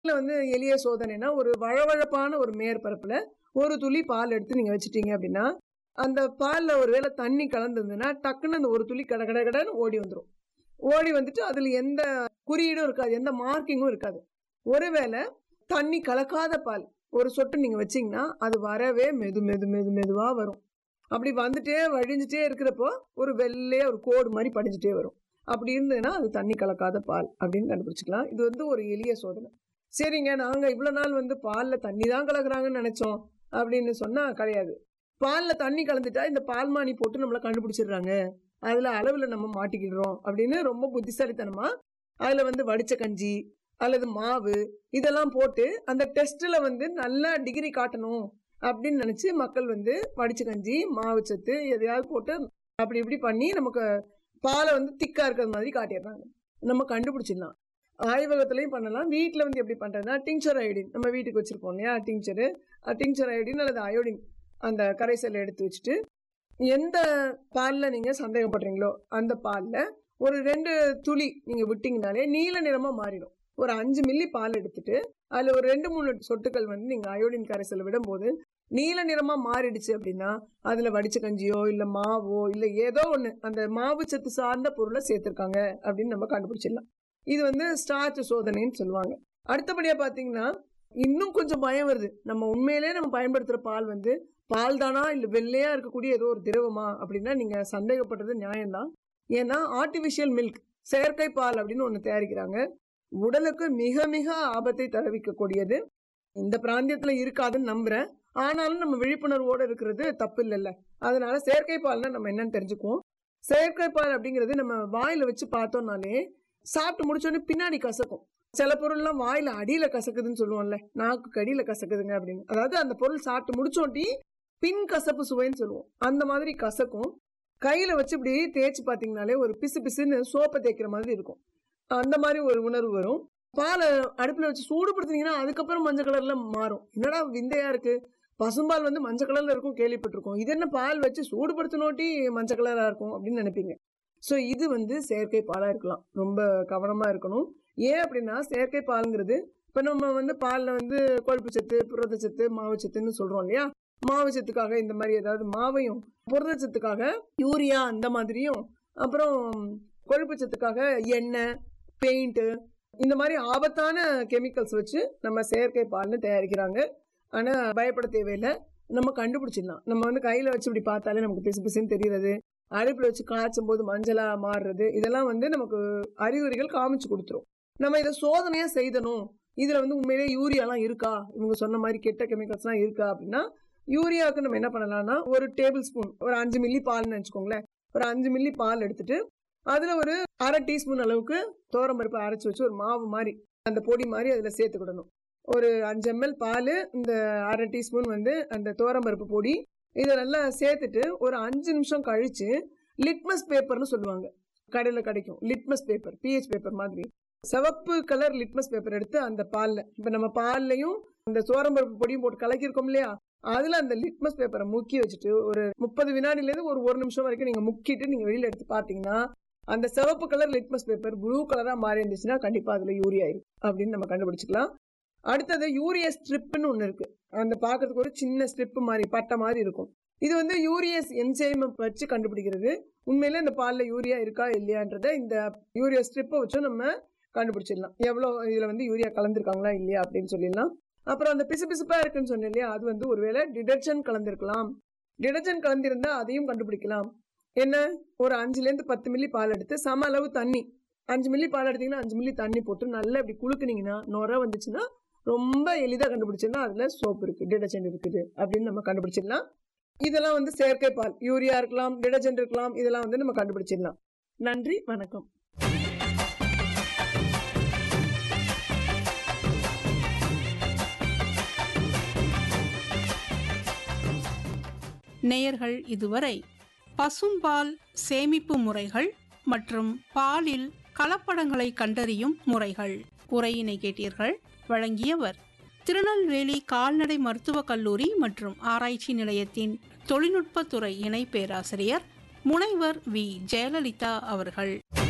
இதுல வந்து எளிய சோதனைனா ஒரு வழவழப்பான ஒரு மேற்பரப்புல ஒரு துளி பால் எடுத்து நீங்க வச்சிட்டீங்க அப்படின்னா அந்த பால்ல ஒருவேளை தண்ணி கலந்துருந்ததுன்னா டக்குன்னு அந்த ஒரு துளி கட கட கடன்னு ஓடி வந்துடும் ஓடி வந்துட்டு அதுல எந்த குறியீடும் இருக்காது எந்த மார்க்கிங்கும் இருக்காது ஒருவேளை தண்ணி கலக்காத பால் ஒரு சொட்டு நீங்க வச்சீங்கன்னா அது வரவே மெது மெது மெது மெதுவா வரும் அப்படி வந்துட்டே வழிஞ்சிட்டே இருக்கிறப்போ ஒரு வெள்ளையா ஒரு கோடு மாதிரி படிஞ்சிட்டே வரும் அப்படி இருந்ததுன்னா அது தண்ணி கலக்காத பால் அப்படின்னு கண்டுபிடிச்சிக்கலாம் இது வந்து ஒரு எளிய சோதனை சரிங்க நாங்க இவ்வளவு நாள் வந்து பால்ல தண்ணி தான் கலக்குறாங்கன்னு நினைச்சோம் அப்படின்னு சொன்னா கிடையாது பால்ல தண்ணி கலந்துட்டா இந்த பால்மானி போட்டு நம்மள கண்டுபிடிச்சிடுறாங்க அதுல அளவுல நம்ம மாட்டிக்கிடுறோம் அப்படின்னு ரொம்ப புத்திசாலித்தனமா அதுல வந்து வடிச்ச கஞ்சி அல்லது மாவு இதெல்லாம் போட்டு அந்த டெஸ்ட்ல வந்து நல்ல டிகிரி காட்டணும் அப்படின்னு நினைச்சு மக்கள் வந்து வடிச்ச கஞ்சி மாவு சத்து எதையாவது போட்டு அப்படி இப்படி பண்ணி நமக்கு பாலை வந்து திக்கா இருக்கிறது மாதிரி காட்டிடுறாங்க நம்ம கண்டுபிடிச்சிடலாம் ஆய்வகத்திலையும் பண்ணலாம் வீட்டில் வந்து எப்படி பண்ணுறதுனா டிங்சர் அயோடின் நம்ம வீட்டுக்கு வச்சுருப்போம் இல்லையா டிங்சரு டிங்சர் அயோடின் அல்லது அயோடின் அந்த கரைசல் எடுத்து வச்சுட்டு எந்த பாலில் நீங்கள் சந்தேகப்படுறீங்களோ அந்த பாலில் ஒரு ரெண்டு துளி நீங்கள் விட்டிங்கனாலே நீல நிறமாக மாறிடும் ஒரு அஞ்சு மில்லி பால் எடுத்துட்டு அதில் ஒரு ரெண்டு மூணு சொட்டுக்கள் வந்து நீங்கள் அயோடின் கரைசல் விடும்போது நீல நிறமா மாறிடுச்சு அப்படின்னா அதுல வடிச்ச கஞ்சியோ இல்ல மாவோ இல்ல ஏதோ ஒண்ணு அந்த மாவு சத்து சார்ந்த பொருளை சேர்த்திருக்காங்க அப்படின்னு நம்ம கண்டுபிடிச்சிடலாம் இது வந்து ஸ்டார்ச் சோதனைன்னு சொல்லுவாங்க அடுத்தபடியா பாத்தீங்கன்னா இன்னும் கொஞ்சம் பயம் வருது நம்ம உண்மையிலேயே நம்ம பயன்படுத்துற பால் வந்து பால் தானா இல்ல வெள்ளையா இருக்கக்கூடிய ஏதோ ஒரு திரவமா அப்படின்னா நீங்க சந்தேகப்படுறது நியாயம்தான் ஏன்னா ஆர்டிபிஷியல் மில்க் செயற்கை பால் அப்படின்னு ஒன்று தயாரிக்கிறாங்க உடலுக்கு மிக மிக ஆபத்தை தரவிக்கக்கூடியது இந்த பிராந்தியத்துல இருக்காதுன்னு நம்புறேன் ஆனாலும் நம்ம விழிப்புணர்வோடு இருக்கிறது தப்பு இல்லைல்ல அதனால செயற்கை பால்னா நம்ம என்னன்னு தெரிஞ்சுக்குவோம் செயற்கை பால் அப்படிங்கிறது நம்ம வாயில வச்சு பார்த்தோம்னாலே சாப்பிட்டு முடிச்சோடனே பின்னாடி கசக்கும் சில பொருள்லாம் வாயில அடியில கசக்குதுன்னு சொல்லுவோம்ல நாக்கு கடியில கசக்குதுங்க அப்படின்னு அதாவது அந்த பொருள் சாப்பிட்டு முடிச்சோட்டி பின் கசப்பு சுவைன்னு சொல்லுவோம் அந்த மாதிரி கசக்கும் கையில வச்சு இப்படி தேய்ச்சி பார்த்தீங்கனாலே ஒரு பிசு பிசுன்னு சோப்பை தேய்க்கிற மாதிரி இருக்கும் அந்த மாதிரி ஒரு உணர்வு வரும் பாலை அடுப்பில் வச்சு சூடுபடுத்துனீங்கன்னா அதுக்கப்புறம் மஞ்சள் கலர்ல மாறும் என்னடா விந்தையா இருக்கு பசும்பால் வந்து மஞ்சள் கலர்ல இருக்கும் கேள்விப்பட்டிருக்கோம் இது என்ன பால் வச்சு சூடுபடுத்தினோட்டி மஞ்சள் கலரா இருக்கும் அப்படின்னு நினைப்பீங்க ஸோ இது வந்து செயற்கை பாலாக இருக்கலாம் ரொம்ப கவனமாக இருக்கணும் ஏன் அப்படின்னா செயற்கை பாலுங்கிறது இப்போ நம்ம வந்து பாலில் வந்து கொழுப்பு சத்து புரதச்சத்து மாவுச்சத்துன்னு சொல்கிறோம் இல்லையா மாவுச்சத்துக்காக இந்த மாதிரி ஏதாவது மாவையும் புரதச்சத்துக்காக யூரியா அந்த மாதிரியும் அப்புறம் கொழுப்பு சத்துக்காக எண்ணெய் பெயிண்ட்டு இந்த மாதிரி ஆபத்தான கெமிக்கல்ஸ் வச்சு நம்ம செயற்கை பால்னு தயாரிக்கிறாங்க ஆனால் பயப்பட தேவையில்லை நம்ம கண்டுபிடிச்சிடலாம் நம்ம வந்து கையில் வச்சு இப்படி பார்த்தாலே நமக்கு பிசு பிசுன்னு தெரியுறது அடுப்பில் வச்சு காய்ச்சும் போது மஞ்சளாக மாறுறது இதெல்லாம் வந்து நமக்கு அறிகுறிகள் காமிச்சு கொடுத்துரும் நம்ம இதை சோதனையாக செய்தணும் இதில் வந்து உண்மையிலேயே யூரியாலாம் இருக்கா இவங்க சொன்ன மாதிரி கெட்ட கெமிக்கல்ஸ்லாம் இருக்கா அப்படின்னா யூரியாவுக்கு நம்ம என்ன பண்ணலாம்னா ஒரு டேபிள் ஸ்பூன் ஒரு அஞ்சு மில்லி பால்னு வச்சுக்கோங்களேன் ஒரு அஞ்சு மில்லி பால் எடுத்துட்டு அதில் ஒரு அரை டீஸ்பூன் அளவுக்கு பருப்பு அரைச்சி வச்சு ஒரு மாவு மாதிரி அந்த பொடி மாதிரி அதில் சேர்த்துக்கிடணும் ஒரு அஞ்சு எம்எல் பால் இந்த அரை டீஸ்பூன் வந்து அந்த பருப்பு பொடி இதை நல்லா சேர்த்துட்டு ஒரு அஞ்சு நிமிஷம் கழிச்சு லிட்மஸ் பேப்பர்னு சொல்லுவாங்க கடையில் கிடைக்கும் லிட்மஸ் பேப்பர் பிஹெச் பேப்பர் மாதிரி சிவப்பு கலர் லிட்மஸ் பேப்பர் எடுத்து அந்த பாலில் இப்போ நம்ம பால்லையும் அந்த சோரம்பருப்பு பொடியும் போட்டு கலக்கியிருக்கோம் இல்லையா அதில் அந்த லிட்மஸ் பேப்பரை முக்கி வச்சுட்டு ஒரு முப்பது வினாடிலேருந்து ஒரு ஒரு நிமிஷம் வரைக்கும் நீங்கள் முக்கிட்டு நீங்கள் வெளியில் எடுத்து பார்த்தீங்கன்னா அந்த சிவப்பு கலர் லிட்மஸ் பேப்பர் ப்ளூ கலராக மாறி இருந்துச்சுன்னா கண்டிப்பாக அதில் யூரியா இருக்கு அப்படின்னு நம்ம கண்டுபிடிச்சிக்கலாம் அடுத்தது யூரியா ஸ்ட்ரிப்னு ஒன்று இருக்கு அந்த பார்க்கறதுக்கு ஒரு சின்ன ஸ்ட்ரிப் மாதிரி பட்டை மாதிரி இருக்கும் இது வந்து யூரியஸ் என்சைமை வச்சு கண்டுபிடிக்கிறது உண்மையில இந்த பாலில் யூரியா இருக்கா இல்லையான்றத இந்த யூரியா ஸ்ட்ரிப்பை வச்சும் நம்ம கண்டுபிடிச்சிடலாம் எவ்வளோ இதில் வந்து யூரியா கலந்துருக்காங்களா இல்லையா அப்படின்னு சொல்லிடலாம் அப்புறம் அந்த பிசு பிசுப்பா இருக்குன்னு சொன்னேன் இல்லையா அது வந்து ஒருவேளை டிடர்ஜென்ட் கலந்துருக்கலாம் டிடர்ஜென்ட் கலந்திருந்தா அதையும் கண்டுபிடிக்கலாம் என்ன ஒரு அஞ்சுலேருந்து பத்து மில்லி பால் எடுத்து சம அளவு தண்ணி அஞ்சு மில்லி பால் எடுத்தீங்கன்னா அஞ்சு மில்லி தண்ணி போட்டு நல்லா இப்படி குலுக்குனீங்கன்னா நுர வந்துச்சுன்னா ரொம்ப எளிதாக கண்டுபிடிச்சிருந்தா அதில் சோப் இருக்கு டிடர்ஜென்ட் இருக்குது அப்படின்னு நம்ம கண்டுபிடிச்சிடலாம் இதெல்லாம் வந்து செயற்கை பால் யூரியா இருக்கலாம் டிடர்ஜென்ட் இருக்கலாம் இதெல்லாம் வந்து நம்ம கண்டுபிடிச்சிடலாம் நன்றி வணக்கம் நேயர்கள் இதுவரை பசும்பால் சேமிப்பு முறைகள் மற்றும் பாலில் கலப்படங்களை கண்டறியும் முறைகள் உரையினை கேட்டீர்கள் வழங்கியவர் திருநெல்வேலி கால்நடை மருத்துவக் கல்லூரி மற்றும் ஆராய்ச்சி நிலையத்தின் தொழில்நுட்பத்துறை இணை பேராசிரியர் முனைவர் வி ஜெயலலிதா அவர்கள்